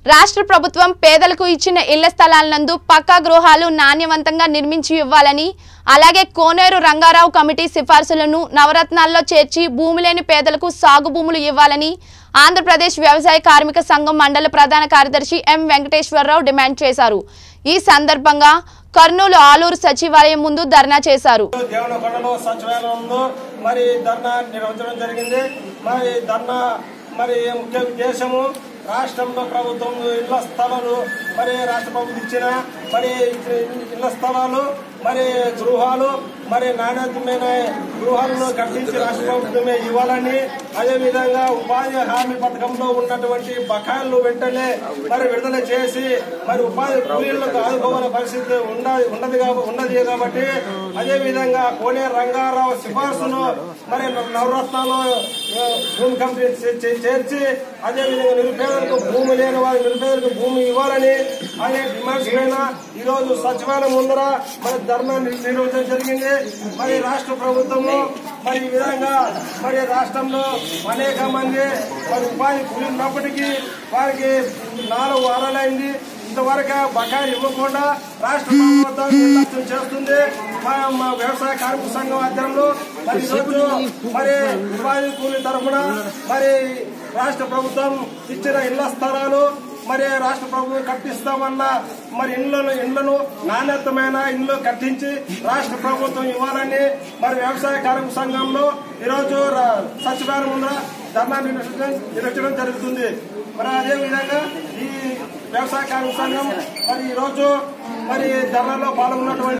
రాష్ట్ర ప్రభుత్వం పేదలకు ఇచ్చిన ఇళ్ల స్థలాలందు పక్కా గృహాలు నాణ్యవంతంగా నిర్మించి ఇవ్వాలని అలాగే కోనేరు రంగారావు కమిటీ సిఫార్సులను నవరత్నాల్లో చేర్చి భూమి లేని పేదలకు సాగు భూములు ఇవ్వాలని ఆంధ్రప్రదేశ్ వ్యవసాయ కార్మిక సంఘం మండల ప్రధాన కార్యదర్శి ఎం వెంకటేశ్వరరావు డిమాండ్ చేశారు ఈ సందర్భంగా కర్నూలు ఆలూరు సచివాలయం ముందు ధర్నా చేశారు దేవనకొండలో సచివాలయం ఉందో మరి ధర్నా నిర్వహించడం జరిగింది మరి ధర్నా మరి ముఖ్య ఉద్దేశము రాష్ట్రంలో ప్రభుత్వం ఇళ్ల స్థలాలు మరి రాష్ట్ర ప్రభుత్వం ఇచ్చిన మరి ఇళ్ల స్థలాలు మరి గృహాలు మరి నాణ్యతమైన గృహాలను కట్టించి రాష్ట్ర ప్రభుత్వమే ఇవ్వాలని అదేవిధంగా ఉపాధి హామీ పథకంలో ఉన్నటువంటి బకాయిలను వెంటనే మరి విడుదల చేసి మరి ఉపాధి కూలీలకు ఆదుకోవాల పరిస్థితి ఉండ- ఉన్నది కాబ- ఉన్నది కాబట్టి అదే విధంగా కోనే రంగారావు సిఫార్సును మరి నవరత్నాలు ఆ, భూమి కమిటీ చే- చే- చేర్చి అదే విధంగా నిరుపేదలకు భూమి లేని వారి నిరుపేదలకు భూమి ఇవ్వాలని అనే డిమాండ్స్ పైన ఈ రోజు సచివాలయం ముందర మరి ధర్నా నిర్- నిర్వహించడం జరిగింది మరి రాష్ట్ర ప్రభుత్వము మరి ఈ విధంగా మరి రాష్ట్రంలో అనేక మంది మరి ఉపాధి కూలి ఉన్నప్పటికీ వారికి నాలుగు వారాలైంది ఇంతవరకు బకాయిలు ఇవ్వకుండా రాష్ట్ర ప్రభుత్వం నిర్లక్ష్యం చేస్తుంది మా మా వ్యవసాయ కార్మిక సంఘం ఆధ్వర్యంలో మరి ఈరోజు మరి ఉపాధి కూలీ తరఫున మరి రాష్ట్ర ప్రభుత్వం ఇచ్చిన ఇళ్ల స్థలాలు మరి రాష్ట్ర ప్రభుత్వం కట్టిస్తామన్న మరి ఇళ్లను ఇళ్లను నాణ్యతమైన ఇళ్లు కట్టించి రాష్ట్ర ప్రభుత్వం ఇవ్వాలని మరి వ్యవసాయ కార్మిక సంఘంలో ఈరోజు రా- సచివాలయం ముందర ధర్నా నిర్వహించడం నిర్వహించడం జరుగుతుంది మరి అదే విధంగా ఈ వ్యవసాయ కార్మిక సంఘం మరి ఈరోజు మరి ధర్నాలో పాల్గొన్నటువంటి